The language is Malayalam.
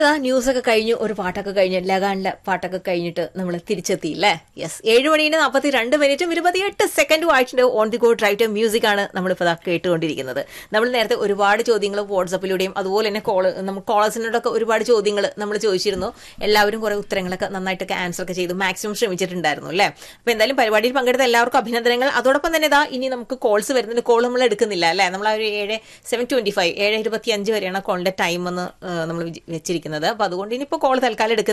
ആ ന്യൂസ് ഒക്കെ കഴിഞ്ഞു ഒരു പാട്ടൊക്കെ കഴിഞ്ഞു ലഗാനിലെ പാട്ടൊക്കെ കഴിഞ്ഞിട്ട് നമ്മൾ തിരിച്ചെത്തിയില്ലേ യെസ് ഏഴ് മണിന് നാൽപ്പത്തി രണ്ട് മിനിറ്റും ഇരുപത്തിയെട്ട് സെക്കൻഡും ആയിട്ടുണ്ട് on the go drive music ആണ് നമ്മളിപ്പോൾ ഇതാ കേട്ടുകൊണ്ടിരിക്കുന്നത് നമ്മൾ നേരത്തെ ഒരുപാട് ചോദ്യങ്ങൾ വാട്സപ്പിലൂടെയും അതുപോലെ തന്നെ കോള് നമ്മൾ കോളേഴ്സിനോടൊക്കെ ഒരുപാട് ചോദ്യങ്ങൾ നമ്മൾ ചോദിച്ചിരുന്നു എല്ലാവരും കുറെ ഉത്തരങ്ങളൊക്കെ നന്നായിട്ടൊക്കെ ആൻസർ ഒക്കെ ചെയ്തു മാക്സിമം ശ്രമിച്ചിട്ടുണ്ടായിരുന്നു അല്ലേ അപ്പോൾ എന്തായാലും പരിപാടിയിൽ പങ്കെടുത്ത എല്ലാവർക്കും അഭിനന്ദനങ്ങൾ അതോടൊപ്പം തന്നെ ഇതാ ഇനി നമുക്ക് കോൾസ് വരുന്നുണ്ട് കോൾ നമ്മൾ എടുക്കുന്നില്ല അല്ലേ നമ്മൾ ആ ഒരു ഏഴ് സെവൻ ട്വന്റി ഫൈവ് ഏഴ് ഇരുപത്തി അഞ്ച് വരെയാണ് കോളിന്റെ ടൈം എന്ന് നമ്മൾ വെച്ചിരിക്കുന്നത് അപ്പൊ അതുകൊണ്ട് ഇനിയിപ്പോൾ കോൾ തൽക്കാലം എടുക്കുന്നില്ല